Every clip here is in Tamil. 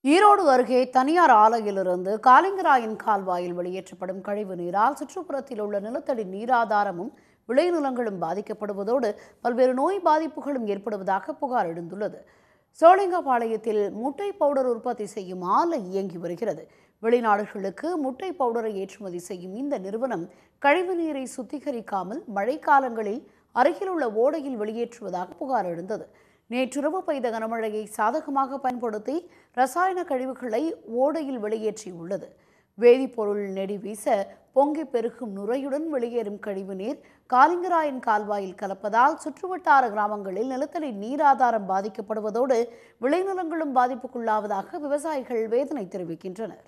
ஈரோடு அருகே தனியார் ஆலையிலிருந்து காலிங்கராயன் கால்வாயில் வெளியேற்றப்படும் கழிவு நீரால் சுற்றுப்புறத்தில் உள்ள நிலத்தடி நீராதாரமும் விளைநிலங்களும் பாதிக்கப்படுவதோடு பல்வேறு நோய் பாதிப்புகளும் ஏற்படுவதாக புகார் எழுந்துள்ளது சோழிங்கபாளையத்தில் முட்டை பவுடர் உற்பத்தி செய்யும் ஆலை இயங்கி வருகிறது வெளிநாடுகளுக்கு முட்டை பவுடரை ஏற்றுமதி செய்யும் இந்த நிறுவனம் கழிவு நீரை சுத்திகரிக்காமல் மழைக்காலங்களில் அருகிலுள்ள ஓடையில் வெளியேற்றுவதாக புகார் எழுந்தது நேற்றிரவு பெய்த கனமழையை சாதகமாக பயன்படுத்தி ரசாயன கழிவுகளை ஓடையில் வெளியேற்றியுள்ளது வேதிப்பொருள் நெடி வீச பொங்கி பெருகும் நுரையுடன் வெளியேறும் கழிவு நீர் காலிங்கராயன் கால்வாயில் கலப்பதால் சுற்றுவட்டார கிராமங்களில் நிலத்தடி நீர் ஆதாரம் பாதிக்கப்படுவதோடு விளைநிலங்களும் பாதிப்புக்குள்ளாவதாக விவசாயிகள் வேதனை தெரிவிக்கின்றனர்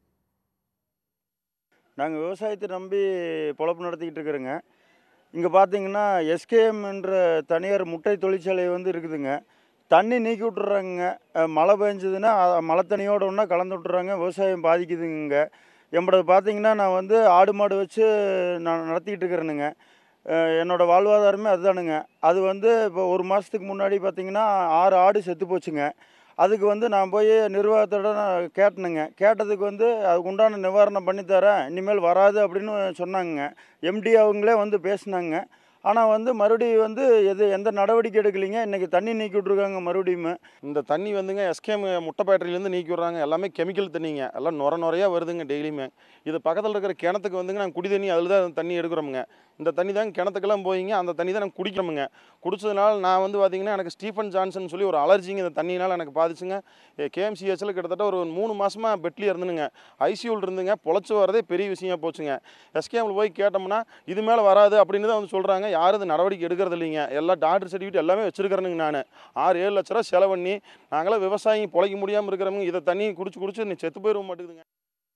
நாங்கள் விவசாயத்தை நம்பி பொழப்பு நடத்திக்கிட்டு இருக்கிறோங்க இங்கே பார்த்தீங்கன்னா எஸ்கேஎம் என்ற தனியார் முட்டை தொழிற்சாலை வந்து இருக்குதுங்க தண்ணி நீக்கி விட்டுறாங்க அஹ் மழை பெஞ்சதுன்னா அ- மழை தண்ணியோட ஒன்றா கலந்து விட்டுறாங்க விவசாயம் பாதிக்குதுங்க எம்பளது பார்த்தீங்கன்னா நான் வந்து ஆடு மாடு வச்சு நான் நடத்திக்கிட்டு இருக்கிறேனுங்க அஹ் என்னோட வாழ்வாதாரமே அதுதானுங்க அது வந்து இப்போ ஒரு மாதத்துக்கு முன்னாடி பார்த்தீங்கன்னா ஆறு ஆடு செத்து போச்சுங்க அதுக்கு வந்து நான் போய் நிர்வாகத்தோட நான் கேட்டேனுங்க கேட்டதுக்கு வந்து அதுக்கு உண்டான நிவாரணம் பண்ணி தரேன் இனிமேல் வராது அப்படின்னு சொன்னாங்க எம்டி அவங்களே வந்து பேசினாங்க ஆனால் வந்து மறுபடியும் வந்து எது எந்த நடவடிக்கை எடுக்கலைங்க இன்றைக்கி தண்ணி நீக்கி விட்ருக்காங்க மறுபடியும் இந்த தண்ணி வந்துங்க எஸ்கேம் முட்டை பேட்டரியிலேருந்து நீக்கி விட்றாங்க எல்லாமே கெமிக்கல் தண்ணிங்க எல்லாம் நுர நுறையா வருதுங்க டெய்லியுமே இது பக்கத்தில் இருக்கிற கிணத்துக்கு வந்துங்க நாங்கள் குடி தண்ணி அதில் தான் தண்ணி எடுக்கிறோமுங்க இந்த தண்ணி தாங்க கிணத்துக்கெல்லாம் போயிங்க அந்த தண்ணி தான் நாங்கள் குடிக்கிறோமுங்க குடிச்சதுனால நான் வந்து பார்த்தீங்கன்னா எனக்கு ஸ்டீஃபன் ஜான்சன் சொல்லி ஒரு அலர்ஜிங்க இந்த தண்ணியினால் எனக்கு பாதிச்சுங்க கேஎம்சிஹெச்சில் கிட்டத்தட்ட ஒரு மூணு மாசமாக பெட்லேயே இருந்துனுங்க ஐசியூவில் இருந்துங்க பொழைச்சி வரதே பெரிய விஷயமா போச்சுங்க எஸ்கேமில் போய் கேட்டோம்னா இது மேலே வராது அப்படின்னு தான் வந்து சொல்கிறாங்க யாரும் இது நடவடிக்கை எடுக்கிறது இல்லைங்க எல்லா டாக்டர் சர்டிஃபிகேட் எல்லாமே வச்சிருக்கிறேனுங்க நான் ஆறு ஏழு லட்ச ரூபா செலவு பண்ணி நாங்களாம் விவசாயி பொழைக்க முடியாமல் இருக்கிறவங்க இதை தண்ணி குடிச்சு குடிச்சு நீ செத்து போயிட மாட்டேங்குதுங்க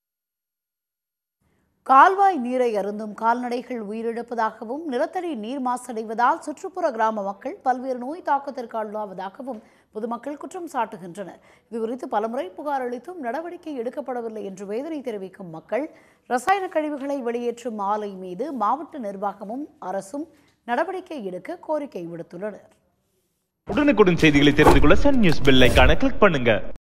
கால்வாய் நீரை அருந்தும் கால்நடைகள் உயிரிழப்பதாகவும் நிலத்தடி நீர் மாசடைவதால் சுற்றுப்புற கிராம மக்கள் பல்வேறு நோய் தாக்கத்திற்கு ஆளாவதாகவும் பொதுமக்கள் குற்றம் சாட்டுகின்றனர் இதுகுறித்து பலமுறை புகார் அளித்தும் நடவடிக்கை எடுக்கப்படவில்லை என்று வேதனை தெரிவிக்கும் மக்கள் ரசாயன கழிவுகளை வெளியேற்றும் ஆலை மீது மாவட்ட நிர்வாகமும் அரசும் நடவடிக்கை எடுக்க கோரிக்கை விடுத்துள்ளனர் உடனுக்குடன் செய்திகளை தெரிந்து கொள்ள சன் நியூஸ் பெல் ஐகானை கிளிக் பண்ணுங்க